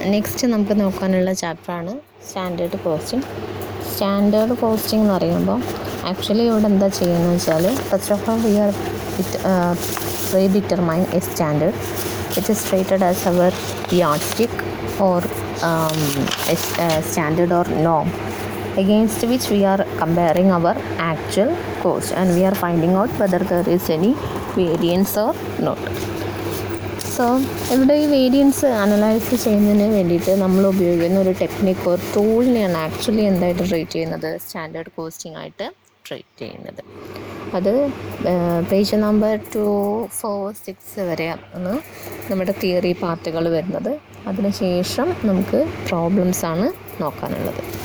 next നമുക്ക് നോക്കാനുള്ള ചാപ്റ്ററാണ് സ്റ്റാൻഡേർഡ് കോസ്റ്റിംഗ് സ്റ്റാൻഡേർഡ് കോസ്റ്റിംഗ് എന്ന് പറയുമ്പോൾ ആക്ച്വലി ഇവിടെ എന്താ ചെയ്യുന്നത് വെച്ചാൽ first of all we are predetermine a standard it is treated as our yardstick or standard or നോം against which we are comparing our actual cost and we are finding out whether there is any variance or not so ഇവിടെ ഈ variance analyse ചെയ്യുന്നതിന് വേണ്ടിയിട്ട് നമ്മൾ ഉപയോഗിക്കുന്ന ഒരു technique ഒരു ടൂളിനെയാണ് ആക്ച്വലി എന്തായിട്ട് ട്രീറ്റ് ചെയ്യുന്നത് സ്റ്റാൻഡേർഡ് കോസ്റ്റിംഗ് ആയിട്ട് ട്രീറ്റ് ചെയ്യുന്നത് അത് page number two four six വരെയാണ് നമ്മുടെ തിയറി പാർട്ടുകൾ വരുന്നത് അതിനുശേഷം നമുക്ക് പ്രോബ്ലംസ് ആണ് നോക്കാനുള്ളത്